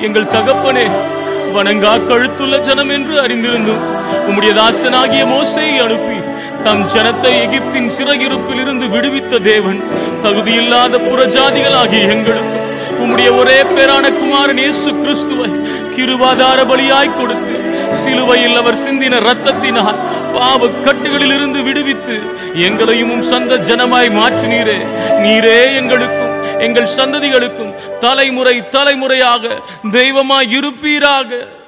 எங்கள் தகப்பனே வணங்கா கழுத்துள்ள ஜனம் என்று அறிந்திருந்தும் உம்முடைய தாசனாகிய மோசேயை அனுப்பி தம் ஜனத்தை எகிப்தின் சிறையிருப்பில் இருந்து விடுவித்த தேவன் தகுதியில்லாத புறஜாதிகளாகிய எங்களுக்கும் உம்முடைய ஒரே பேரான குமாரன் இயேசு கிறிஸ்துவை கிருபாதார பலியாய் கொடுத்து சிலுவையில் அவர் சிந்தின ரத்தத்தினால் பாவ கட்டுகளில் இருந்து விடுவித்து எங்களையும் உம் சொந்த ஜனமாய் மாற்றினீரே நீரே எங்களுக்கும் எங்கள் சந்ததிகளுக்கும் தலைமுறை தலைமுறையாக தெய்வமாய் இருப்பீராக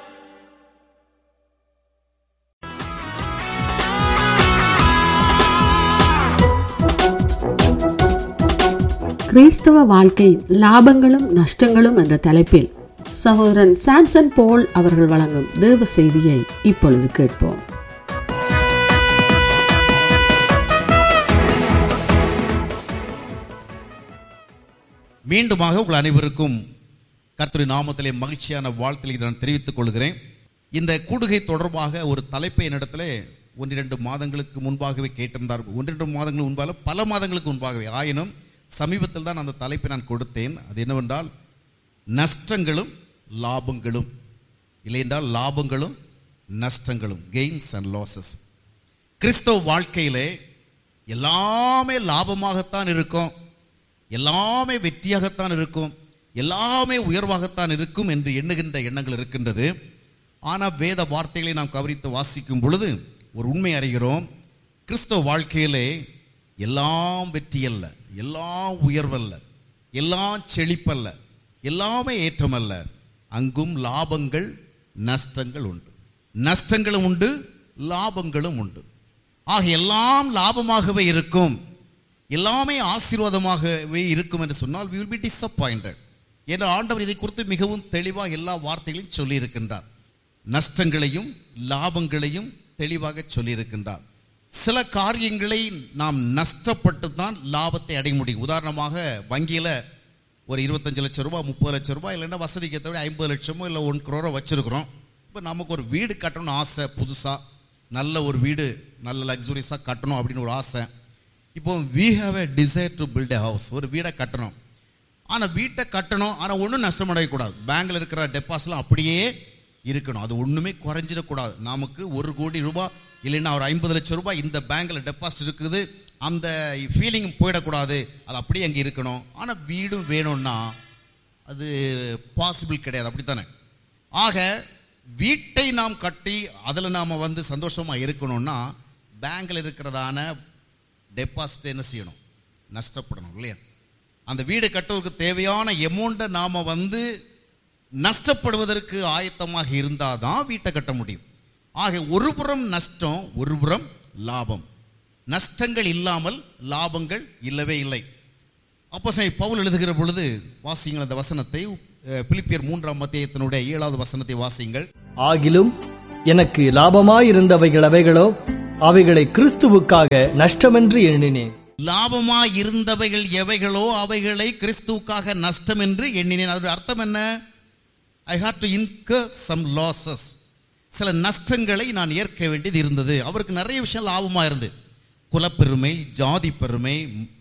கிறிஸ்தவ வாழ்க்கை லாபங்களும் நஷ்டங்களும் என்ற தலைப்பில் சகோதரன் சாம்சன் போல் அவர்கள் வழங்கும் தேவ செய்தியை இப்பொழுது கேட்போம் மீண்டுமாக உங்கள் அனைவருக்கும் கர்த்தரின் நாமத்திலே மகிழ்ச்சியான வாழ்த்தில் நான் தெரிவித்துக் கொள்கிறேன் இந்த கூடுகை தொடர்பாக ஒரு தலைப்பை என்னிடத்தில் ஒன்றிரண்டு மாதங்களுக்கு முன்பாகவே கேட்டிருந்தார் ஒன்றிரண்டு மாதங்களுக்கு முன்பாக பல மாதங்களுக்கு முன்பாகவே ஆயினும் சமீபத்தில் தான் அந்த தலைப்பை நான் கொடுத்தேன் அது என்னவென்றால் நஷ்டங்களும் லாபங்களும் இல்லையென்றால் லாபங்களும் நஷ்டங்களும் கெயின்ஸ் அண்ட் லாசஸ் கிறிஸ்தவ வாழ்க்கையிலே எல்லாமே லாபமாகத்தான் இருக்கும் எல்லாமே வெற்றியாகத்தான் இருக்கும் எல்லாமே உயர்வாகத்தான் இருக்கும் என்று எண்ணுகின்ற எண்ணங்கள் இருக்கின்றது ஆனால் வேத வார்த்தைகளை நாம் கவனித்து வாசிக்கும் பொழுது ஒரு உண்மை அறிகிறோம் கிறிஸ்தவ வாழ்க்கையிலே எல்லாம் வெற்றி அல்ல எல்லாம் உயர்வல்ல எல்லாம் செழிப்பல்ல எல்லாமே ஏற்றமல்ல அங்கும் லாபங்கள் நஷ்டங்கள் உண்டு நஷ்டங்களும் உண்டு லாபங்களும் உண்டு ஆக எல்லாம் லாபமாகவே இருக்கும் எல்லாமே ஆசீர்வாதமாகவே இருக்கும் என்று சொன்னால் we will be disappointed என்ற ஆண்டவர் இதை குறித்து மிகவும் தெளிவாக எல்லா வார்த்தைகளையும் சொல்லியிருக்கின்றார் நஷ்டங்களையும் லாபங்களையும் தெளிவாக சொல்லியிருக்கின்றார் சில காரியங்களை நாம் நஷ்டப்பட்டு தான் லாபத்தை அடைய முடியும் உதாரணமாக வங்கியில் ஒரு இருபத்தஞ்சு லட்சம் ரூபாய் முப்பது லட்சம் ரூபாய் இல்லைன்னா வசதிக்கு ஏற்றபடி ஐம்பது லட்சமோ இல்லை ஒன் குரோரோ வச்சுருக்குறோம் இப்போ நமக்கு ஒரு வீடு கட்டணும்னு ஆசை புதுசாக நல்ல ஒரு வீடு நல்ல லக்ஸுரியஸாக கட்டணும் அப்படின்னு ஒரு ஆசை இப்போ we have a desire to build a house ஒரு வீடை கட்டணும் ஆனால் வீட்டை கட்டணும் ஆனால் ஒன்றும் நஷ்டமடையக்கூடாது பேங்கில் இருக்கிற டெபாசிட்லாம் அப்படியே இருக்கணும் அது ஒன்றுமே குறைஞ்சிடக்கூடாது நமக்கு ஒரு கோடி ரூபாய் இல்லைன்னா ஒரு ஐம்பது லட்சம் ரூபாய் இந்த பேங்கில் டெபாசிட் இருக்குது அந்த ஃபீலிங் போயிடக்கூடாது அது அப்படியே அங்கே இருக்கணும் ஆனால் வீடும் வேணும்னா அது பாசிபிள் கிடையாது அப்படித்தானே ஆக வீட்டை நாம் கட்டி அதில் நாம் வந்து சந்தோஷமாக இருக்கணும்னா பேங்கில் இருக்கிறதான டெபாசிட் என்ன செய்யணும் நஷ்டப்படணும் இல்லையா அந்த வீடு கட்டுவதற்கு தேவையான எமௌண்ட்டை நாம் வந்து நஷ்டப்படுவதற்கு ஆயத்தமாக இருந்தால் தான் வீட்டை கட்ட முடியும் ஆக ஒரு புறம் நஷ்டம் ஒரு புறம் லாபம் நஷ்டங்கள் இல்லாமல் லாபங்கள் இல்லவே இல்லை அப்போ பவுல் எழுதுகிற பொழுது வாசிங்கள் அந்த வசனத்தை அஹ், பிலிப்பியர் மூன்றாம் மத்தியத்தினுடைய ஏழாவது வசனத்தை வாசிங்கள் ஆகிலும் எனக்கு லாபமாயிருந்தவைகள் அவைகளோ அவைகளை கிறிஸ்துவுக்காக நஷ்டமென்று எண்ணினேன் லாபமா இருந்தவைகள் எவைகளோ அவைகளை கிறிஸ்துவுக்காக நஷ்டம் என்று எண்ணினேன் அதோட அர்த்தம் என்ன I had to incur some losses சில நஷ்டங்களை நான் ஏற்க வேண்டியது இருந்தது அவருக்கு நிறைய விஷயம் லாபமா இருந்து குலப்பெருமை ஜாதி பெருமை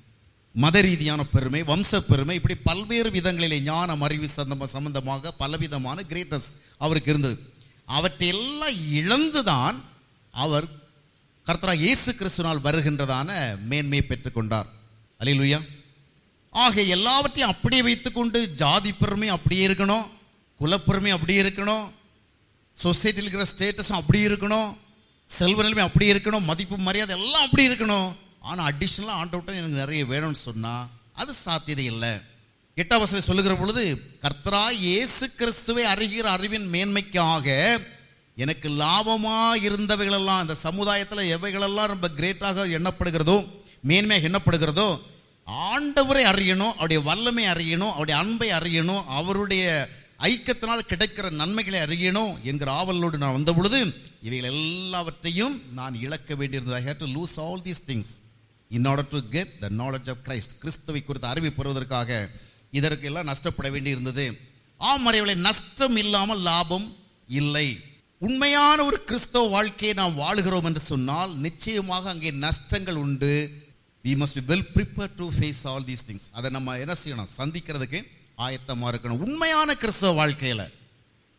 மத ரீதியான பெருமை வம்ச பெருமை இப்படி பல்வேறு விதங்களிலே ஞானம் அறிவு சம்பந்த சம்பந்தமாக பலவிதமான கிரேட்டஸ் அவருக்கு இருந்தது அவற்றையெல்லாம் இழந்துதான் அவர் கர்த்தரா இயேசு கிறிஸ்துனால் வருகின்றதான மேன்மையை பெற்றுக்கொண்டார் அல்லேலூயா ஆக எல்லாவற்றையும் அப்படியே வைத்துக்கொண்டு ஜாதி பெருமை அப்படியே இருக்கணும் குலப்பெருமை அப்படியே இருக்கணும் சொசைட்டியில் இருக்கிற ஸ்டேட்டஸும் அப்படியே இருக்கணும் செல்வ நிலைமை அப்படியே இருக்கணும் மதிப்பு மரியாதை எல்லாம் அப்படி இருக்கணும் ஆனால் அடிஷ்னலாக ஆண்டவட்டம் எனக்கு நிறைய வேணும்னு சொன்னால் அது சாத்தியதை இல்லை எட்டாம் வசனம் சொல்லுகிற பொழுது கர்த்தரா இயேசு கிறிஸ்துவை அறிகிற அறிவின் மேன்மைக்காக எனக்கு லாபமா இருந்தவைகளெல்லாம் இந்த சமுதாயத்தில் எவைகளெல்லாம் ரொம்ப கிரேட்டாக எண்ணப்படுகிறதோ மேன்மையாக எண்ணப்படுகிறதோ ஆண்டவரை அறியணும் அவருடைய வல்லமை அறியணும் அவருடைய அன்பை அறியணும் அவருடைய ஐக்கியத்தினால் கிடைக்கிற நன்மைகளை அறியணும் என்கிற ஆவலோடு நான் வந்த பொழுது இவைகள் எல்லாவற்றையும் நான் இழக்க வேண்டியிருந்தது I had to lose all these things in order to get the knowledge of Christ கிறிஸ்துவை குறித்த அறிவை பெறுவதற்காக இதற்கு எல்லாம் நஷ்டப்பட வேண்டியிருந்தது ஆமறைகளை நஷ்டம் இல்லாமல் லாபம் இல்லை உண்மையான ஒரு கிறிஸ்தவ வாழ்க்கையை நாம் வாழுகிறோம் என்று சொன்னால் நிச்சயமாக அங்கே நஷ்டங்கள் உண்டு we must be well prepare to face all these things அதை நம்ம என்ன செய்யணும் சந்திக்கிறதுக்கு ஆயத்தமாக இருக்கணும் உண்மையான கிறிஸ்தவ வாழ்க்கையில்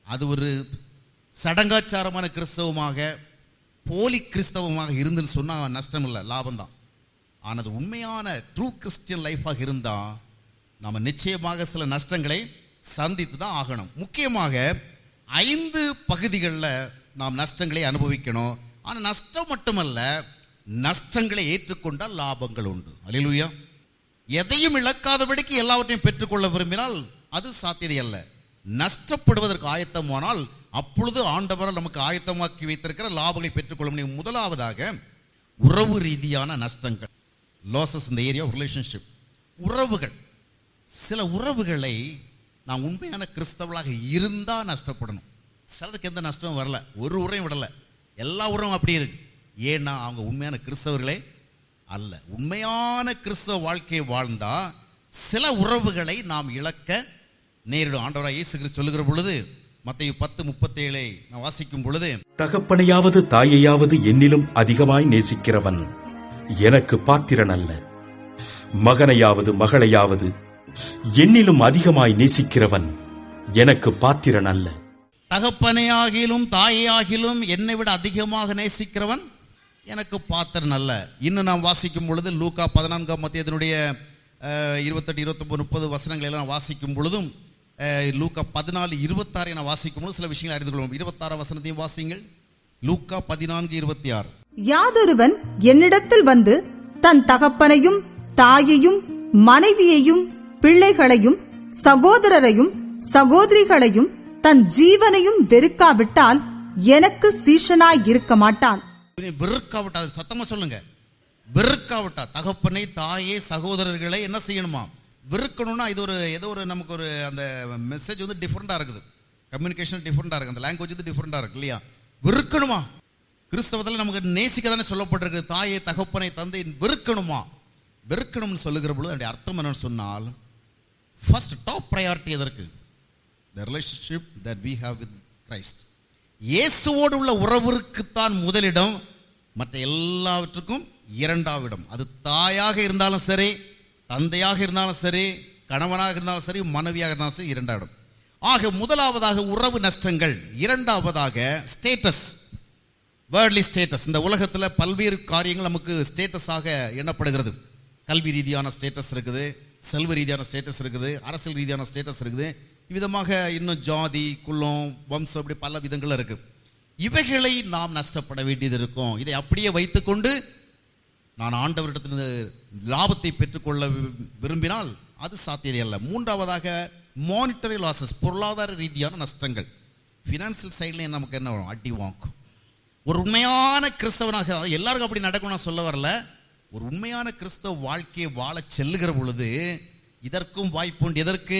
அது ஒரு சடங்காச்சாரமான கிறிஸ்தவமாக போலி கிறிஸ்தவமாக இருந்துன்னு சொன்னால் நஷ்டம் இல்லை லாபம்தான் ஆனால் அது உண்மையான ட்ரூ கிறிஸ்டியன் லைஃபாக இருந்தால் நம்ம நிச்சயமாக சில நஷ்டங்களை சந்தித்து தான் ஆகணும் முக்கியமாக ஐந்து பகுதிகளில் நாம் நஷ்டங்களை அனுபவிக்கணும் ஆனால் நஷ்டம் மட்டுமல்ல நஷ்டங்களை ஏற்றுக்கொண்டால் லாபங்கள் உண்டு அல்லேலூயா எதையும் இழக்காதபடிக்கு எல்லாவற்றையும் பெற்றுக்கொள்ள விரும்பினால் அது சாத்தியதை அல்ல நஷ்டப்படுவதற்கு ஆயத்தமானால் அப்பொழுது ஆண்டவரால் நமக்கு ஆயத்தமாக்கி வைத்திருக்கிற லாபங்களை பெற்றுக்கொள்ள முடியும் முதலாவதாக உறவு ரீதியான நஷ்டங்கள் லாசஸ் இந்த ஏரியா ரிலேஷன்ஷிப் உறவுகள் சில உறவுகளை நான் உண்மையான கிறிஸ்தவர்களாக இருந்தால் நஷ்டப்படணும் சிலருக்கு எந்த நஷ்டமும் வரல ஒரு உரையும் விடலை எல்லா உறவும் அப்படி இருக்கு ஏன்னா அவங்க உண்மையான கிறிஸ்தவர்களே அல்ல உண்மையான கிறிஸ்தவ வாழ்க்கையை வாழ்ந்தா சில உறவுகளை நாம் இழக்க நேரிடும் ஆண்டவராக இயேசு கிறிஸ்து சொல்லுகிற பொழுது மத்திய பத்து முப்பத்தேழை நான் வாசிக்கும் பொழுது தகப்பனையாவது தாயையாவது என்னிலும் அதிகமாய் நேசிக்கிறவன் எனக்கு பாத்திரன் அல்ல மகனையாவது மகளையாவது என்னிலும் அதிகமாய் நேசிக்கிறவன் எனக்கு பாத்திரன் அல்ல தகப்பனையாகிலும் தாயையாகிலும் என்னை விட அதிகமாக நேசிக்கிறவன் எனக்கு பாத்திரன் அல்ல இன்னும் நாம் வாசிக்கும் பொழுது லூக்கா பதினான்காம் மத்தியத்தினுடைய இருபத்தெட்டு இருபத்தொம்பது முப்பது வசனங்களை எல்லாம் வாசிக்கும் பொழுதும் அஹ், லூக்கா பதினாலு இருபத்தாறை நான் வாசிக்கும் பொழுது சில விஷயங்களை அறிந்து கொள்வோம் இருபத்தாறாம் வசனத்தையும் வாசிங்கள் லூக்கா பதினான்கு இருபத்தி ஆறு யாதொருவன் என்னிடத்தில் வந்து தன் தகப்பனையும் தாயையும் மனைவியையும் பிள்ளைகளையும் சகோதரரையும் சகோதரிகளையும் தன் ஜீவனையும் வெறுக்காவிட்டால் எனக்கு சீஷனாய் இருக்க மாட்டான் வெறுக்காவிட்டா அது சத்தமா சொல்லுங்க வெறுக்காவிட்டா தகப்பனை தாயே சகோதரர்களை என்ன செய்யணுமா வெறுக்கணும்னா இது ஒரு ஏதோ ஒரு நமக்கு ஒரு அந்த மெசேஜ் வந்து டிஃப்ரெண்டாக இருக்குது கம்யூனிகேஷன் டிஃப்ரெண்டாக இருக்குது அந்த லாங்குவேஜ் வந்து டிஃப்ரெண்டாக இருக்கு இல்லையா வெறுக்கணுமா கிறிஸ்தவத்தில் நமக்கு நேசிக்க தானே சொல்லப்பட்டிருக்கு தாயை தகப்பனை தந்தை வெறுக்கணுமா வெறுக்கணும்னு சொல்லுகிற பொழுது அதனுடைய அர்த்தம் என்னன்னு சொன்னால் ஃபர்ஸ்ட் டாப் ப்ரையாரிட்டி எதற்கு the relationship that we have with Christ இயேசுவோடு உள்ள உறவிற்குத்தான் முதலிடம் மற்ற எல்லாவற்றுக்கும் இரண்டாவது இடம் அது தாயாக இருந்தாலும் சரி தந்தையாக இருந்தாலும் சரி கணவனாக இருந்தாலும் சரி மனைவியாக இருந்தாலும் சரி இரண்டாவது இடம் ஆக முதலாவதாக உறவு நஷ்டங்கள் இரண்டாவதாக ஸ்டேட்டஸ் வேர்ட்லி ஸ்டேட்டஸ் இந்த உலகத்தில் பல்வேறு காரியங்கள் நமக்கு ஸ்டேட்டஸாக எண்ணப்படுகிறது கல்வி ரீதியான ஸ்டேட்டஸ் இருக்குது செல்வ ரீதியான ஸ்டேட்டஸ் இருக்குது அரசியல் ரீதியான ஸ்டேட்டஸ் இருக்குது விதமாக இன்னும் ஜாதி குலம் வம்சம் இப்படி பல விதங்கள் இருக்குது இவைகளை நாம் நஷ்டப்பட வேண்டியது இருக்கும் இதை அப்படியே வைத்துக்கொண்டு நான் ஆண்டவரிடத்தில் லாபத்தை பெற்றுக்கொள்ள வி- விரும்பினால் அது சாத்தியதை அல்ல மூன்றாவதாக மானிட்டரி லாசஸ் பொருளாதார ரீதியான நஷ்டங்கள் ஃபினான்சியல் சைட்லேயும் நமக்கு என்ன வரும் அடி வாங்கும் ஒரு உண்மையான கிறிஸ்தவனாக அதாவது எல்லாருக்கும் அப்படி நடக்கும் நான் சொல்ல வரல ஒரு உண்மையான கிறிஸ்தவ வாழ்க்கையை வாழ செல்லுகிற பொழுது இதற்கும் வாய்ப்புண்டு எதற்கு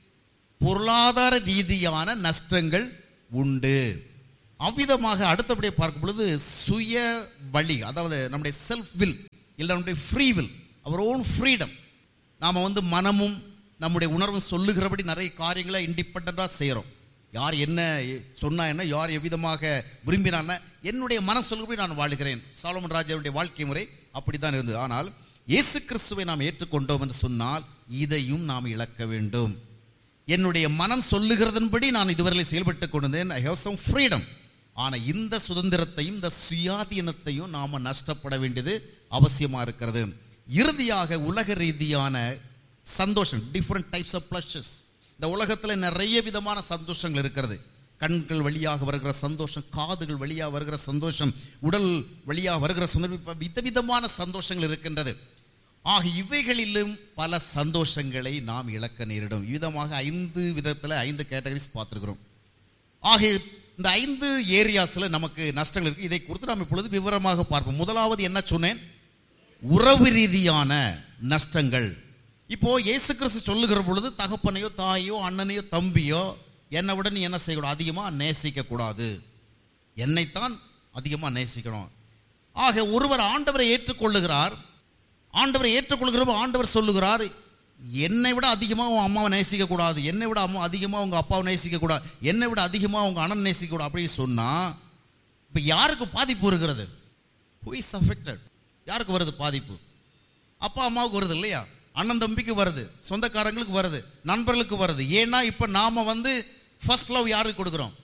பொருளாதார ரீதியான நஷ்டங்கள் உண்டு அவ்விதமாக அடுத்தபடியே பார்க்கும் பொழுது சுய வழி அதாவது நம்முடைய செல்ஃப் வில் இல்லை நம்முடைய free will our own freedom நாம் வந்து மனமும் நம்முடைய உணர்வும் சொல்லுகிறபடி நிறைய காரியங்களை இண்டிபெண்ட்டாக செய்கிறோம் யார் என்ன சொன்னா என்ன யார் எவ்விதமாக விரும்பினான்னா என்னுடைய மனம் சொல்லுபடி நான் வாழுகிறேன் சாலமன் ராஜாவுடைய வாழ்க்கை முறை அப்படித்தான் இருந்தது ஆனால் இயேசு கிறிஸ்துவை நாம் ஏற்றுக்கொண்டோம் என்று சொன்னால் இதையும் நாம் இழக்க வேண்டும் என்னுடைய மனம் சொல்லுகிறதன்படி நான் இதுவரை செயல்பட்டு கொண்டிருந்தேன் ஐ ஹவ் சம் ஃப்ரீடம் ஆனால் இந்த சுதந்திரத்தையும் இந்த சுயாதீனத்தையும் நாம் நஷ்டப்பட வேண்டியது அவசியமாக இருக்கிறது இறுதியாக உலக ரீதியான சந்தோஷம் டிஃப்ரெண்ட் டைப்ஸ் ஆஃப் ப்ளஷஸ் இந்த உலகத்தில் நிறைய விதமான சந்தோஷங்கள் இருக்கிறது கண்கள் வழியாக வருகிற சந்தோஷம் காதுகள் வழியாக வருகிற சந்தோஷம் உடல் வழியாக வருகிற சந்தோஷம் விதவிதமான சந்தோஷங்கள் இருக்கின்றது ஆக இவைகளிலும் பல சந்தோஷங்களை நாம் இழக்க நேரிடும் விதமாக ஐந்து விதத்தில் ஐந்து கேட்டகரிஸ் பார்த்துருக்கிறோம் ஆக இந்த ஐந்து ஏரியாஸில் நமக்கு நஷ்டங்கள் இருக்கு இதை குறித்து நாம் இப்பொழுது விவரமாக பார்ப்போம் முதலாவது என்ன சொன்னேன் உறவு ரீதியான நஷ்டங்கள் இப்போ இயேசு கிறிஸ்து சொல்லுகிற பொழுது தகப்பனையோ தாயோ அண்ணனையோ தம்பியோ என்னை விட நீ என்ன செய்யக்கூடாது அதிகமாக நேசிக்க கூடாது என்னைத்தான் அதிகமாக நேசிக்கணும் ஆக ஒருவர் ஆண்டவரை ஏற்றுக்கொள்ளுகிறார் ஆண்டவரை ஏற்றுக்கொள்கிறப்ப ஆண்டவர் சொல்லுகிறார் என்னை விட அதிகமாக உன் அம்மாவை நேசிக்க கூடாது என்னை விட அம்மா அதிகமாக உங்கள் அப்பாவை நேசிக்க கூடாது என்னை விட அதிகமாக உங்கள் அண்ணன் நேசிக்க கூடாது அப்படின்னு சொன்னால் இப்போ யாருக்கு பாதிப்பு இருக்கிறது ஹூ இஸ் அஃபெக்டட் யாருக்கு வருது பாதிப்பு அப்பா அம்மாவுக்கு வருது இல்லையா அண்ணன் தம்பிக்கு வருது சொந்தக்காரங்களுக்கு வருது நண்பர்களுக்கு வருது ஏன்னா இப்போ நாம் வந்து ஃபர்ஸ்ட் லவ் யாருக்கு கொடுக்குறோம்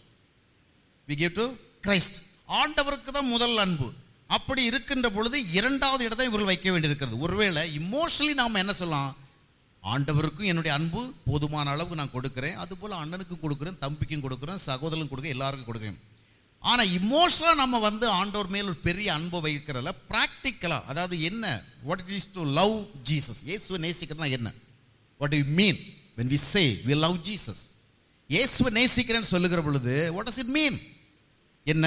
வி கிவ் டு கிரைஸ்ட் ஆண்டவருக்கு தான் முதல் அன்பு அப்படி இருக்கின்ற பொழுது இரண்டாவது இடத்தை இவர்கள் வைக்க வேண்டியிருக்கிறது ஒருவேளை இமோஷனலி நாம் என்ன சொல்லலாம் ஆண்டவருக்கும் என்னுடைய அன்பு போதுமான அளவுக்கு நான் கொடுக்குறேன் அதுபோல் அண்ணனுக்கும் கொடுக்குறேன் தம்பிக்கும் கொடுக்குறேன் சகோதரனுக்கும் கொடுக்குறேன் எல்லாருக்கும் கொடுக்குறேன் ஆனால் இமோஷனலாக நம்ம வந்து ஆண்டவர் மேல் ஒரு பெரிய அன்பை வைக்கிறதுல ப்ராக்டிக்கலாக அதாவது என்ன what it is to love Jesus இயேசுவை நேசிக்கிறதுனா என்ன what you mean when we say we love Jesus இயேசுவை நேசிக்கிறேன்னு சொல்லுகிற பொழுது வாட் does இட் மீன் என்ன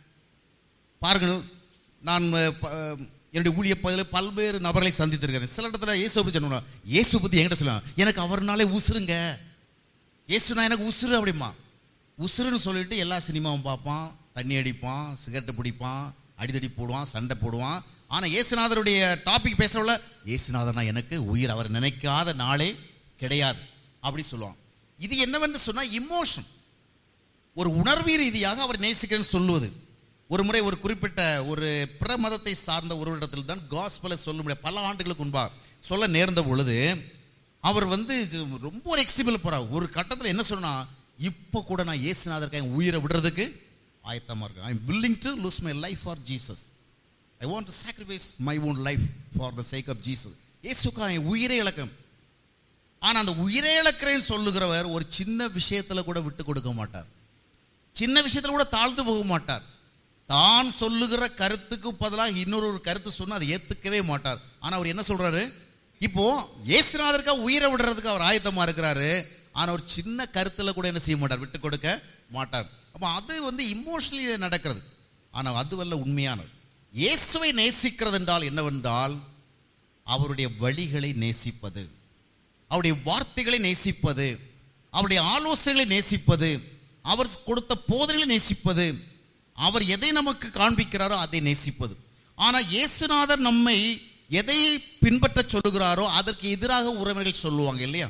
பாருங்கள் நான் அஹ், ப- அஹ், என்னுடைய ஊழிய பகுதியில் பல்வேறு நபர்களை சந்தித்திருக்கிறேன் சில இடத்துல இயேசு பற்றி சொன்னா இயேசு பற்றி என்கிட்ட சொல்லுவாங்க எனக்கு அவர்னாலே உசுருங்க இயேசுனா எனக்கு உசுரு அப்படிமா உசுருன்னு சொல்லிட்டு எல்லா சினிமாவும் பார்ப்பான் தண்ணி அடிப்பான் சிகரெட்டு பிடிப்பான் அடிதடி போடுவான் சண்டை போடுவான் ஆனால் இயேசுநாதருடைய டாபிக் பேசுறவள இயேசுநாதர்னா எனக்கு உயிர் அவர் நினைக்காத நாளே கிடையாது அப்படி சொல்லுவான் இது என்னவென்று சொன்னால் இமோஷன் ஒரு உணர்வு ரீதியாக அவர் நேசிக்கிறேன்னு சொல்லுவது ஒரு முறை ஒரு குறிப்பிட்ட ஒரு பிற மதத்தை சார்ந்த ஒரு இடத்தில் தான் காஸ்பலை சொல்ல முடியாது பல ஆண்டுகளுக்கு முன்பாக சொல்ல நேர்ந்த பொழுது அவர் வந்து இது ரொம்ப ஒரு எக்ஸ்டிபிள் போகிறார் ஒரு கட்டத்தில் என்ன சொன்னா இப்போ கூட நான் இயேசுநாதருக்கு என் உயிரை விடுறதுக்கு ஆயத்தமாக இருக்கேன் I am willing to lose my life for Jesus I want to sacrifice my own life for the sake of Jesus இயேசுக்கா என் உயிரை இழக்கம் ஆனால் அந்த உயிரை இழக்கிறேன்னு சொல்லுகிறவர் ஒரு சின்ன விஷயத்தில் கூட விட்டு கொடுக்க மாட்டார் சின்ன விஷயத்தில் கூட தாழ்ந்து போக மாட்டார் தான் சொல்லுகிற கருத்துக்கு பதிலாக இன்னொரு ஒரு கருத்து சொன்னா அதை ஏத்துக்கவே மாட்டார் ஆனா அவர் என்ன சொல்றாரு இப்போ இயேசுநாதருக்கா உயிரை விடுறதுக்கு அவர் ஆயத்தமா இருக்கிறாரு ஆனா ஒரு சின்ன கருத்துல கூட என்ன செய்ய மாட்டார் விட்டு கொடுக்க மாட்டார் அப்போ அது வந்து இமோஷனலி நடக்கிறது ஆனால் அதுவல்ல உண்மையானது இயேசுவை நேசிக்கிறது என்றால் என்னவென்றால் அவருடைய வழிகளை நேசிப்பது அவருடைய வார்த்தைகளை நேசிப்பது அவருடைய ஆலோசனைகளை நேசிப்பது அவர் கொடுத்த போதனைகளை நேசிப்பது அவர் எதை நமக்கு காண்பிக்கிறாரோ அதை நேசிப்பது ஆனால் இயேசுநாதர் நம்மை எதை பின்பற்ற சொல்லுகிறாரோ அதற்கு எதிராக உறவினர்கள் சொல்லுவாங்க இல்லையா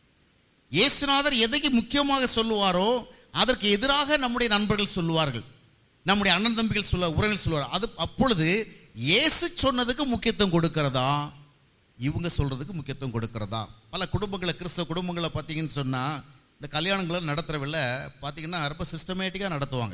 இயேசுநாதர் எதை முக்கியமாக சொல்லுவாரோ அதற்கு எதிராக நம்முடைய நண்பர்கள் சொல்லுவார்கள் நம்முடைய அண்ணன் தம்பிகள் சொல்ல உறவினர்கள் சொல்லுவார் அது அப்பொழுது இயேசு சொன்னதுக்கு முக்கியத்துவம் கொடுக்கிறதா இவங்க சொல்றதுக்கு முக்கியத்துவம் கொடுக்கிறதா பல குடும்பங்களை கிறிஸ்தவ குடும்பங்களை பார்த்தீங்கன்னு சொன்னால் இந்த கல்யாணங்களை நடத்துகிறவில்ல பார்த்தீங்கன்னா ரொம்ப சிஸ்டமேட்டிக்காக நடத்துவாங்க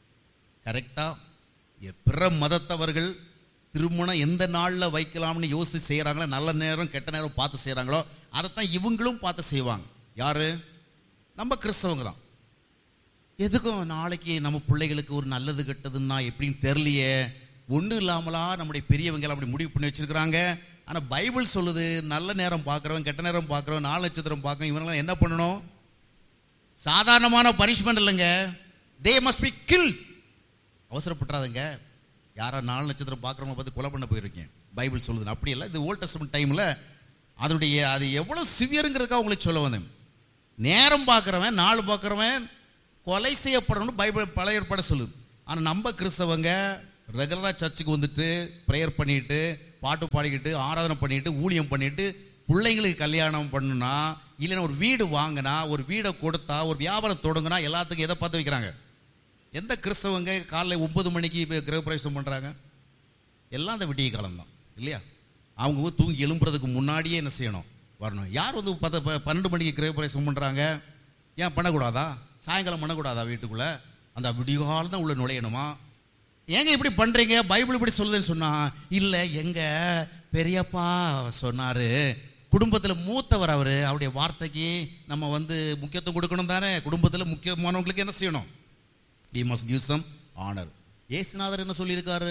கரெக்டாக பிற மதத்தவர்கள் திருமணம் எந்த நாளில் வைக்கலாம்னு யோசித்து செய்கிறாங்களோ நல்ல நேரம் கெட்ட நேரம் பார்த்து செய்கிறாங்களோ அதைத்தான் இவங்களும் பார்த்து செய்வாங்க யாரு நம்ம கிறிஸ்தவங்க தான் எதுக்கும் நாளைக்கு நம்ம பிள்ளைகளுக்கு ஒரு நல்லது கெட்டதுன்னா எப்படின்னு தெரியலையே ஒன்றும் இல்லாமலா நம்முடைய பெரியவங்க எல்லாம் அப்படி முடிவு பண்ணி வச்சிருக்கிறாங்க ஆனால் பைபிள் சொல்லுது நல்ல நேரம் பார்க்குறவன் கெட்ட நேரம் பார்க்குறவன் நாலு நட்சத்திரம் பார்க்குறவன் இவங்கெல்லாம் என்ன பண்ணணும் சாதாரணமான பனிஷ்மெண்ட் இல்லைங்க தே மஸ்ட் பி கில் அவசரப்பட்டுறாதுங்க யாரா நாலு நட்சத்திரம் பார்க்குறவங்க பார்த்து கொலை பண்ண போயிருக்கேன் பைபிள் சொல்லுது அப்படி இல்லை இது ஓல்ட் டெஸ்டமெண்ட் டைமில் அதனுடைய அது எவ்வளோ சிவியருங்கிறதுக்காக உங்களுக்கு சொல்ல வந்தேன் நேரம் பார்க்குறவன் நாள் பார்க்குறவன் கொலை செய்யப்படணும்னு பைபிள் பழைய ஏற்பாடு சொல்லுது ஆனால் நம்ம கிறிஸ்தவங்க ரெகுலராக சர்ச்சுக்கு வந்துட்டு ப்ரேயர் பண்ணிட்டு பாட்டு பாடிக்கிட்டு ஆராதனை பண்ணிட்டு ஊழியம் பண்ணிட்டு பிள்ளைங்களுக்கு கல்யாணம் பண்ணுனா இல்லைன்னா ஒரு வீடு வாங்கினா ஒரு வீடை கொடுத்தா ஒரு வியாபாரம் தொடங்குனா எல்லாத்துக்கும் எதை பார்த்து வைக்கிறாங்க எந்த கிறிஸ்தவங்க காலைல ஒன்பது மணிக்கு இப்போ கிரகப்பிரவேசம் பண்ணுறாங்க எல்லாம் அந்த விடிய காலம்தான் இல்லையா அவங்க வந்து தூங்கி எழும்புறதுக்கு முன்னாடியே என்ன செய்யணும் வரணும் யார் வந்து பத்து ப- பன்னெண்டு மணிக்கு கிரகப்பிரவேசம் பண்ணுறாங்க ஏன் பண்ணக்கூடாதா சாயங்காலம் பண்ணக்கூடாதா வீட்டுக்குள்ளே அந்த விடிகாலம் தான் உள்ள நுழையணுமா ஏங்க இப்படி பண்ணுறீங்க பைபிள் இப்படி சொல்லுதுன்னு சொன்னா இல்லை எங்க பெரியப்பா சொன்னார் குடும்பத்தில் மூத்தவர் அவர் அவருடைய வார்த்தைக்கு நம்ம வந்து முக்கியத்துவம் கொடுக்கணும் தானே குடும்பத்தில் முக்கியமானவங்களுக்கு என்ன செய்யணும் we must give some honour ஏசுநாதர் என்ன சொல்லியிருக்காரு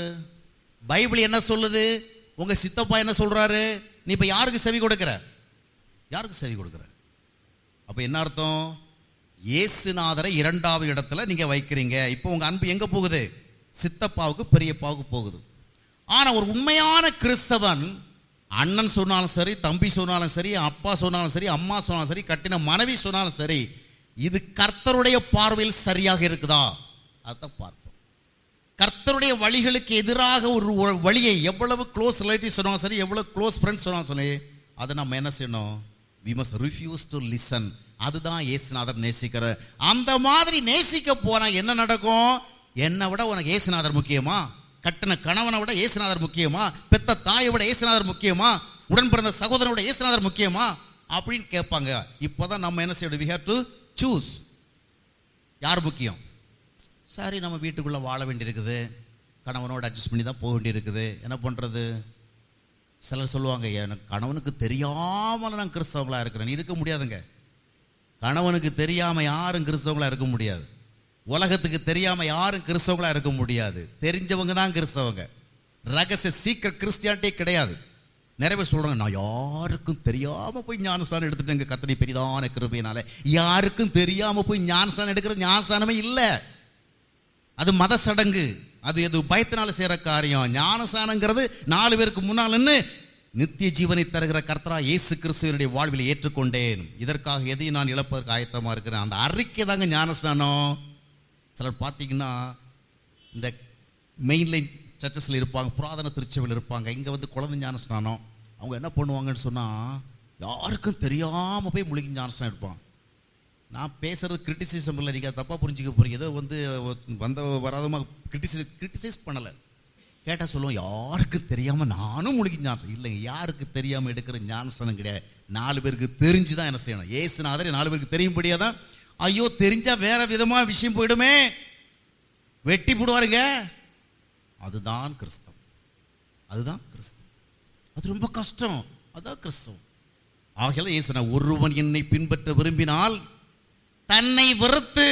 பைபிள் என்ன சொல்லுது உங்க சித்தப்பா என்ன சொல்றாரு நீ இப்ப யாருக்கு செவி கொடுக்கிற யாருக்கு செவி கொடுக்கிற அப்ப என்ன அர்த்தம் இயேசுநாதரை இரண்டாவது இடத்துல நீங்க வைக்கிறீங்க இப்போ உங்க அன்பு எங்க போகுது சித்தப்பாவுக்கு பெரியப்பாவுக்கு போகுது ஆனா ஒரு உண்மையான கிறிஸ்தவன் அண்ணன் சொன்னாலும் சரி தம்பி சொன்னாலும் சரி அப்பா சொன்னாலும் சரி அம்மா சொன்னாலும் சரி கட்டின மனைவி சொன்னாலும் சரி இது கர்த்தருடைய பார்வையில் சரியாக இருக்குதா அதான் பார்ப்போம் கர்த்தருடைய வழிகளுக்கு எதிராக ஒரு ஒ- வழியை எவ்வளவு க்ளோஸ் ரிலேட்டிவ் சொன்னாலும் சரி எவ்வளவு க்ளோஸ் ஃப்ரெண்ட்ஸ் சொன்னாலும் சரி அதை நம்ம என்ன செய்யணும் we must refuse to listen அதுதான் இயேசுநாதர் நேசிக்கிற அந்த மாதிரி நேசிக்க போனா என்ன நடக்கும் என்னை விட உனக்கு இயேசுநாதர் முக்கியமா கட்டின கணவனை விட இயேசுநாதர் முக்கியமா பெத்த தாயை விட இயேசுநாதர் முக்கியமா உடன் பிறந்த சகோதரனை விட இயேசுநாதர் முக்கியமா அப்படின்னு கேட்பாங்க இப்போதான் நம்ம என்ன செய்யணும் வி ஹேவ் டு சூஸ் யார் முக்கியம் சரி நம்ம வீட்டுக்குள்ளே வாழ வேண்டியிருக்குது கணவனோட அட்ஜஸ்ட் பண்ணி தான் போக வேண்டியிருக்குது என்ன பண்ணுறது சிலர் சொல்லுவாங்க எனக்கு கணவனுக்கு தெரியாமல் நான் கிறிஸ்தவங்களாக இருக்கிறேன் இருக்க முடியாதுங்க கணவனுக்கு தெரியாமல் யாரும் கிறிஸ்தவங்களாக இருக்க முடியாது உலகத்துக்கு தெரியாமல் யாரும் கிறிஸ்தவங்களாக இருக்க முடியாது தெரிஞ்சவங்க தான் கிறிஸ்தவங்க ரகசிய சீக்கிரம் கிறிஸ்டியானிட்டே கிடையாது நிறைய பேர் சொல்கிறாங்க நான் யாருக்கும் தெரியாமல் போய் ஞானஸ்தானம் எடுத்துட்டேங்க கத்தனை பெரிதான கிருபையினால யாருக்கும் தெரியாமல் போய் ஞானஸ்தானம் எடுக்கிறது ஞானஸ்தானமே இல்லை அது மத சடங்கு அது எது பயத்தினால செய்கிற காரியம் ஞானசானங்கிறது நாலு பேருக்கு முன்னால் நின்று நித்திய ஜீவனை தருகிற கர்த்தரா இயேசு கிறிஸ்துவனுடைய வாழ்வில் ஏற்றுக்கொண்டேன் இதற்காக எதையும் நான் இழப்பதற்கு ஆயத்தமாக இருக்கிறேன் அந்த அறிக்கை தாங்க ஞானஸ்நானம் சிலர் பார்த்தீங்கன்னா இந்த மெயின்லைன் சர்ச்சஸில் இருப்பாங்க புராதன திருச்சபையில் இருப்பாங்க இங்கே வந்து குழந்தை ஞானஸ்நானம் அவங்க என்ன பண்ணுவாங்கன்னு சொன்னால் யாருக்கும் தெரியாமல் போய் முழுகி ஞானஸ்நானம் எடுப்பாங்க நான் பேசுறது கிரிட்டிசிசம் இல்லை நீங்கள் தப்பாக புரிஞ்சுக்க போறீங்க ஏதோ வந்து வந்த வராதமாக கிரிட்டிசைஸ் கிரிட்டிசைஸ் பண்ணலை கேட்டால் சொல்லுவோம் யாருக்கும் தெரியாமல் நானும் முழுகி ஞானம் இல்லைங்க யாருக்கு தெரியாமல் எடுக்கிற ஞானஸ்தானம் கிடையாது நாலு பேருக்கு தெரிஞ்சு தான் என்ன செய்யணும் ஏசுநாதரே நாலு பேருக்கு தெரியும்படியாக தான் ஐயோ தெரிஞ்சால் வேற விதமான விஷயம் போயிடுமே வெட்டி போடுவாருங்க அதுதான் கிறிஸ்தவம் அதுதான் கிறிஸ்தவம் அது ரொம்ப கஷ்டம் அதான் கிறிஸ்தவம் ஆகையால இயேசு நான் ஒருவன் என்னை பின்பற்ற விரும்பினால் தன்னை வெறுத்து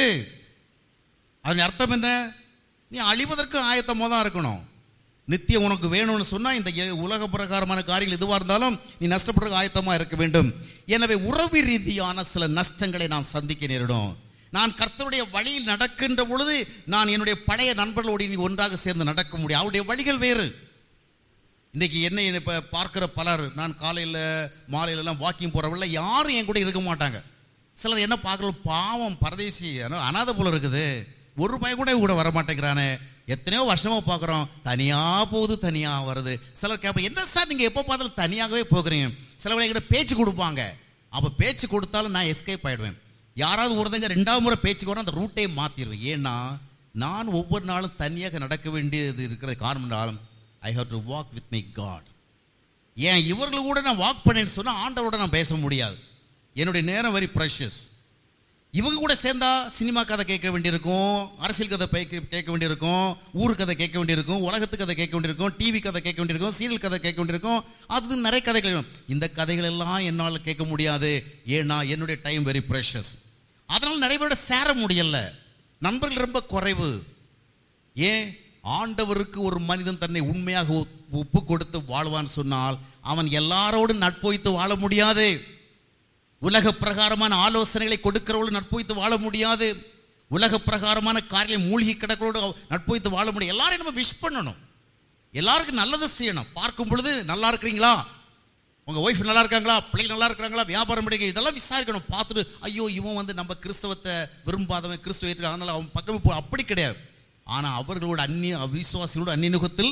அதன் அர்த்தம் என்ன நீ அழிவதற்கு ஆயத்தமாக தான் இருக்கணும் நித்தியம் உனக்கு வேணும்னு சொன்னால் இந்த எ- உலக பிரகாரமான காரியங்கள் எதுவாக இருந்தாலும் நீ நஷ்டப்படுறதுக்கு ஆயத்தமாக இருக்க வேண்டும் எனவே உறவு ரீதியான சில நஷ்டங்களை நாம் சந்திக்க நேரிடும் நான் கர்த்தருடைய வழியில் நடக்கின்ற பொழுது நான் என்னுடைய பழைய நண்பர்களோடு இனி ஒன்றாக சேர்ந்து நடக்க முடியும் அவருடைய வழிகள் வேறு இன்னைக்கு என்னை இப்போ பார்க்குற பலர் நான் காலையில் மாலையிலலாம் வாக்கிங் போகிறவங்கள யாரும் என் கூட இருக்க மாட்டாங்க சிலர் என்ன பார்க்குறது பாவம் பரதேசி ஆனா அனாதை போல இருக்குது ஒரு பையன் கூட இவன் கூட வர மாட்டேங்கிறானே எத்தனையோ வருஷமா பார்க்குறோம் தனியாக போகுது தனியாக வருது சிலர் கேட்போம் என்ன சார் நீங்கள் எப்போ பார்த்தாலும் தனியாகவே போகிறீங்க சிலவங்க என்கிட்ட பேச்சு கொடுப்பாங்க அப்போ பேச்சு கொடுத்தாலும் நான் எஸ்கேப் ஆயிடுவேன் யாராவது ஒருத்தங்க ரெண்டாவது முறை பேச்சுக்கு வரும் அந்த ரூட்டே மாற்றிடுவேன் ஏன்னா நான் ஒவ்வொரு நாளும் தனியாக நடக்க வேண்டியது இருக்கிறது காரணம் என்றாலும் I have to walk with my God ஏன் இவர்கள் கூட நான் வாக் பண்ணேன்னு சொன்னால் ஆண்டவரோட நான் பேச முடியாது என்னுடைய நேரம் வெரி ப்ரெஷஸ் இவங்க கூட சேர்ந்தா சினிமா கதை கேட்க வேண்டியிருக்கும் அரசியல் கதை பேக்க கேட்க வேண்டியிருக்கும் ஊர் கதை கேட்க வேண்டியிருக்கும் உலகத்து கதை கேட்க வேண்டியிருக்கும் டிவி கதை கேட்க வேண்டியிருக்கும் சீரியல் கதை கேட்க வேண்டியிருக்கும் அது நிறைய கதைகள் இருக்கும். இந்த கதைகள் எல்லாம் என்னால் கேட்க முடியாது ஏன்னா என்னுடைய டைம் வெரி ப்ரெஷஸ் அதனால் நிறைய பேரோட சேர முடியல நண்பர்கள் ரொம்ப குறைவு ஏன் ஆண்டவருக்கு ஒரு மனிதன் தன்னை உண்மையாக ஒப்- ஒப்பு கொடுத்து வாழ்வான்னு சொன்னால் அவன் எல்லாரோடும் நட்பு வைத்து வாழ முடியாது உலக பிரகாரமான ஆலோசனைகளை கொடுக்கிறவளோடு நட்பு வைத்து வாழ முடியாது உலக பிரகாரமான காரியம் மூழ்கி கிடக்கிறோடு நட்பு வைத்து வாழ முடியும் எல்லாரையும் நம்ம விஷ் பண்ணணும் எல்லாருக்கும் நல்லது செய்யணும் பார்க்கும் பொழுது நல்லா இருக்கிறீங்களா உங்க ஒய்ஃப் நல்லா இருக்காங்களா பிள்ளைங்க நல்லா இருக்கிறாங்களா வியாபாரம் பண்ணுங்க இதெல்லாம் விசாரிக்கணும் பார்த்துட்டு ஐயோ இவன் வந்து நம்ம கிறிஸ்தவத்தை விரும்பாதவன் கிறிஸ்துவ ஏற்றுக்க அதனால அவன் பக்கமே போ அப்படி கிடையாது ஆனால் அவர்களோட அந்நிய அவிசுவாசிகளோட அந்நியனுகத்தில்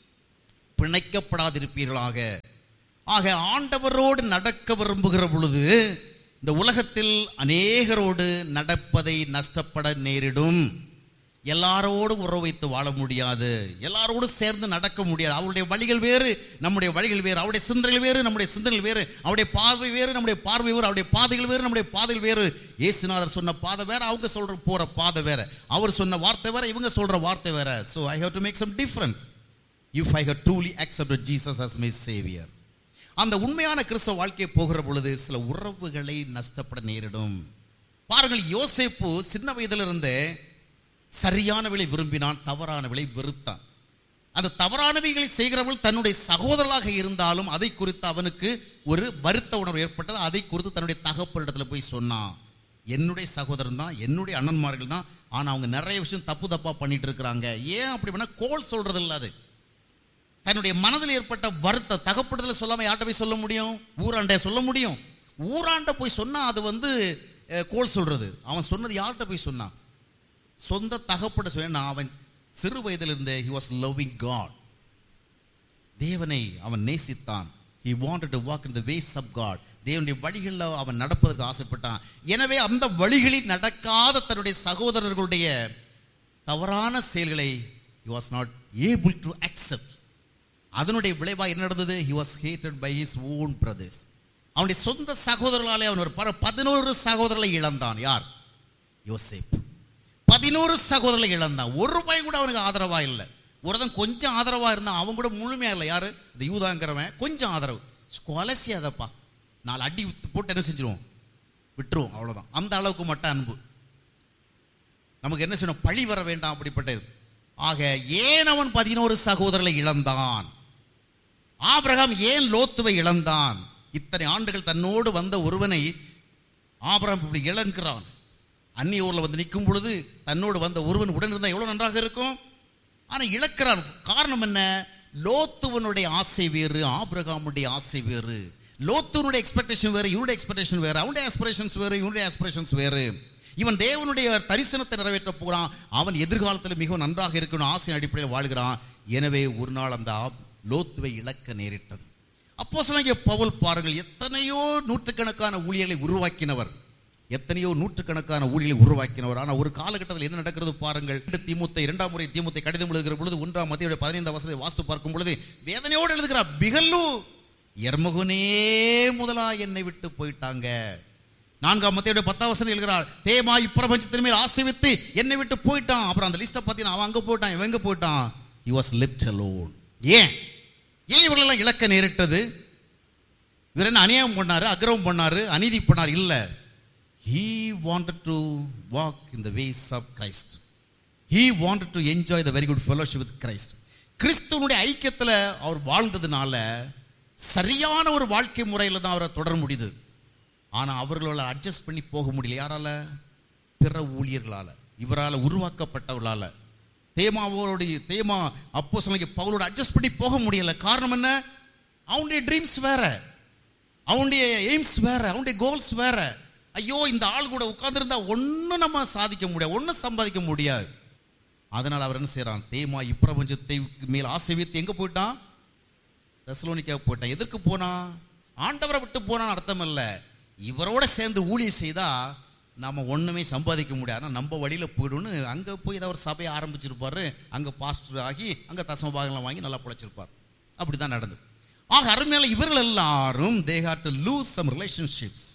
பிணைக்கப்படாதிருப்பீர்களாக ஆக ஆண்டவரோடு நடக்க விரும்புகிற பொழுது இந்த உலகத்தில் அநேகரோடு நடப்பதை நஷ்டப்பட நேரிடும் எல்லாரோடும் உறவு வைத்து வாழ முடியாது எல்லாரோடும் சேர்ந்து நடக்க முடியாது அவருடைய வழிகள் வேறு நம்முடைய வழிகள் வேறு அவருடைய சிந்தனைகள் வேறு நம்முடைய சிந்தனைகள் வேறு அவருடைய பார்வை வேறு நம்முடைய பார்வை வேறு அவருடைய பாதைகள் வேறு நம்முடைய பாதைகள் வேறு இயேசுநாதர் சொன்ன பாதை வேற அவங்க சொல்ற போற பாதை வேற அவர் சொன்ன வார்த்தை வேற இவங்க சொல்ற வார்த்தை வேற so I have to make some difference if I have truly accepted Jesus as my saviour அந்த உண்மையான கிறிஸ்தவ வாழ்க்கை போகிற பொழுது சில உறவுகளை நஷ்டப்பட நேரிடும் பாருங்கள் யோசேப்பு சின்ன வயதிலிருந்தே சரியானவளை விரும்பினான் தவறானவளை வெறுத்தான் அந்த தவறானவைகளை செய்கிறவள் தன்னுடைய சகோதரராக இருந்தாலும் அதை குறித்து அவனுக்கு ஒரு வருத்த உணர்வு ஏற்பட்டது அதை குறித்து தன்னுடைய தகப்பனிடத்துல போய் சொன்னான் என்னுடைய சகோதரன் தான் என்னுடைய அண்ணன்மார்கள் தான் ஆனால் அவங்க நிறைய விஷயம் தப்பு தப்பாக பண்ணிட்டு இருக்கிறாங்க ஏன் அப்படி பண்ணால் கோல் சொல்றது இல்லை அது தன்னுடைய மனதில் ஏற்பட்ட வருத்த தகப்படுதல சொல்லாம யார்கிட்ட போய் சொல்ல முடியும் ஊராண்ட சொல்ல முடியும் ஊராண்ட போய் சொன்னா அது வந்து அஹ், கோல் சொல்றது அவன் சொன்னது யார்கிட்ட போய் சொன்னான் சொந்த தகப்பட சொன்னா அவன் சிறு வயதிலிருந்தே ஹி வாஸ் லவ்விங் காட் தேவனை அவன் நேசித்தான் he wanted to walk in the ways of god தேவனுடைய வழிகளில் அவன் நடப்பதற்கு ஆசைப்பட்டான் எனவே அந்த வழிகளில் நடக்காத தன்னுடைய சகோதரர்களுடைய தவறான செயல்களை he was not able to accept அதனுடைய விளைவாக என்ன நடந்தது he was hated by his own brothers அவனுடைய சொந்த சகோதரர்களாலே அவன் ஒரு பர பதினோரு சகோதரர்களை இழந்தான் யார் யோசேப் பதினோரு சகோதரர்களை இழந்தான் ஒரு ரூபாய் கூட அவனுக்கு ஆதரவா இல்லை ஒருத்தன் கொஞ்சம் ஆதரவா இருந்தான் அவன் கூட முழுமையா இல்லை யாரு இந்த யூதாங்கிறவன் கொஞ்சம் ஆதரவு கொலசியாதப்பா நாலு அடி போட்டு என்ன செஞ்சிருவோம் விட்டுருவோம் அவ்வளவுதான் அந்த அளவுக்கு மட்டும் அன்பு நமக்கு என்ன செய்யணும் பழி வர வேண்டாம் அப்படிப்பட்டது ஆக ஏன் அவன் பதினோரு சகோதரர்களை இழந்தான் ஆபிரகாம் ஏன் லோத்துவை இழந்தான் இத்தனை ஆண்டுகள் தன்னோடு வந்த ஒருவனை ஆபிரகாம் இப்படி இழக்கிறான் அந்நிய ஊர்ல வந்து நிற்கும் பொழுது தன்னோடு வந்த ஒருவன் உடன் இருந்தால் எவ்வளவு நன்றாக இருக்கும் ஆனா இழக்கிறான் காரணம் என்ன லோத்துவனுடைய ஆசை வேறு ஆபிரகாமுடைய ஆசை வேறு லோத்துவனுடைய எக்ஸ்பெக்டேஷன் வேறு இவனுடைய எக்ஸ்பெக்டேஷன் வேறு அவனுடைய ஆஸ்பிரேஷன்ஸ் வேறு இவனுடைய ஆஸ்பிரேஷன்ஸ் வேறு இவன் தேவனுடைய தரிசனத்தை நிறைவேற்ற போகிறான் அவன் எதிர்காலத்தில் மிகவும் நன்றாக இருக்கணும் ஆசை அடிப்படையில் வாழ்கிறான் எனவே ஒரு நாள் அந்த ஆப்- லோத்துவை இழக்க நேரிட்டது அப்போ பவுல் பாருங்கள் எத்தனையோ நூற்றுக்கணக்கான ஊழியர்களை உருவாக்கினவர் எத்தனையோ நூற்றுக்கணக்கான ஊழியர்களை உருவாக்கினவர் ஆனால் ஒரு காலகட்டத்தில் என்ன நடக்கிறது பாருங்கள் ரெண்டு தீமுத்தை இரண்டாம் முறை தீமுத்தை கடிதம் எழுதுகிற பொழுது ஒன்றாம் மத்திய பதினைந்தாம் வசதி வாஸ்து பார்க்கும் பொழுது வேதனையோடு எழுதுகிறார் பிகல்லு எர்மகுனே முதலா என்னை விட்டு போயிட்டாங்க நான்காம் மத்தியோட பத்தாம் வசனம் எழுகிறார் தேமா இப்பிரபஞ்சத்தின் மேல் ஆசை வைத்து என்னை விட்டு போயிட்டான் அப்புறம் அந்த லிஸ்ட்டை பார்த்தீங்கன்னா அவன் அங்கே போயிட்டான் இவன் எங்க போயிட்டான் he was left alone ஏன் ஏன் இவர்களெல்லாம் இழக்க நேரிட்டது இவர் என்ன அநியாயம் பண்ணாரு அக்கிரமம் பண்ணாரு அநீதி பண்ணார் இல்ல he wanted to walk in the ways of Christ he wanted to enjoy the very good fellowship with Christ கிறிஸ்துவனுடைய ஐக்கியத்துல அவர் வாழ்ந்ததுனால சரியான ஒரு வாழ்க்கை முறையில் தான் அவரை தொடர முடியுது ஆனா அவர்களால் அட்ஜஸ்ட் பண்ணி போக முடியல யாரால பிற ஊழியர்களால இவரால் உருவாக்கப்பட்டவர்களால தேமாவோடைய தேமா அப்போ சொல்லுங்க பவுலோட அட்ஜஸ்ட் பண்ணி போக முடியல காரணம் என்ன அவனுடைய ட்ரீம்ஸ் வேற அவனுடைய எய்ம்ஸ் வேற அவனுடைய கோல்ஸ் வேற ஐயோ இந்த ஆள் கூட உட்கார்ந்திருந்தா ஒன்றும் நம்ம சாதிக்க முடியாது ஒன்றும் சம்பாதிக்க முடியாது அதனால் அவர் என்ன செய்றான் தேமா இப்பிரபஞ்சத்தை மேல் ஆசை வைத்து எங்க போயிட்டான் தெசலோனிக்கா போயிட்டான் எதற்கு போனான் ஆண்டவரை விட்டு போனான்னு அர்த்தம் இல்ல இவரோட சேர்ந்து ஊழியம் செய்தா நம்ம ஒண்ணுமே சம்பாதிக்க முடியாது ஆனா நம்ம வழியில போயிடும்னு அங்க போய் ஏதாவது ஒரு சபையை ஆரம்பிச்சிருப்பாரு அங்க பாஸ்டர் ஆகி அங்க தசம பாகம்லாம் வாங்கி நல்லா பிழைச்சிருப்பார் அப்படிதான் நடந்தது ஆக அருமையால இவர்கள் எல்லாரும் they had to lose some relationships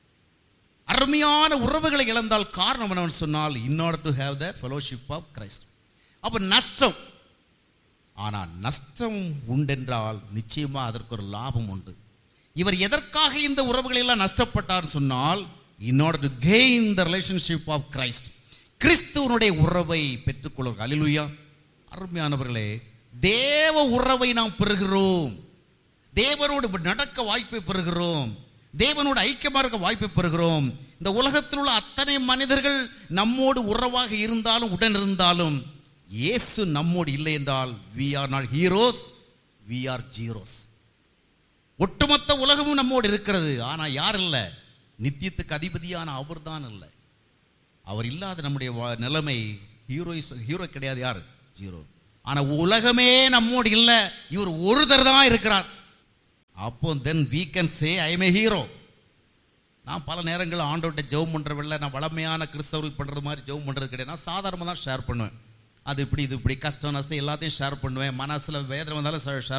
அருமையான உறவுகளை இழந்தால் காரணம் என்னவென்னு சொன்னால் in order to have the fellowship of Christ அப்ப நஷ்டம் ஆனால் நஷ்டம் உண்டென்றால் நிச்சயமா அதற்கு ஒரு லாபம் உண்டு இவர் எதற்காக இந்த உறவுகளை எல்லாம் நஷ்டப்பட்டார் சொன்னால் in order to gain the relationship of Christ கிறிஸ்துவனுடைய உறவை பெற்றுக்கொள்ளும் அலிலுயா அருமையானவர்களே தேவ உறவை நாம் பெறுகிறோம் தேவனோடு நடக்க வாய்ப்பை பெறுகிறோம் தேவனோடு ஐக்கியமாக இருக்க வாய்ப்பை பெறுகிறோம் இந்த உலகத்தில் உள்ள அத்தனை மனிதர்கள் நம்மோடு உறவாக இருந்தாலும் உடன் இருந்தாலும் இயேசு நம்மோடு இல்லை என்றால் we are not heroes we are zeros ஒட்டுமொத்த உலகமும் நம்மோடு இருக்கிறது ஆனா யார் இல்லை நித்தியத்துக்கு அதிபதியான அவர் தான் இல்லை அவர் இல்லாத நம்முடைய வா- நிலைமை ஹீரோ ஹீரோ கிடையாது யார் ஜீரோ ஆனா உலகமே நம்மோடு இல்லை இவர் ஒருத்தர் தான் இருக்கிறார் அப்போ then we can say I am a hero நான் பல நேரங்களில் ஆண்டோட்ட ஜெபம் பண்ணுறவில்ல நான் வளமையான கிறிஸ்தவர்கள் பண்ணுறது மாதிரி ஜெபம் பண்ணுறது கிடையாது நான் சாதாரணமாக தான் ஷேர் பண்ணுவேன் அது இப்படி இது இப்படி கஷ்டம் நஷ்டம் எல்லாத்தையும் ஷேர் பண்ணுவேன் மனசில் வேதனை வந்தாலும் ஷேர்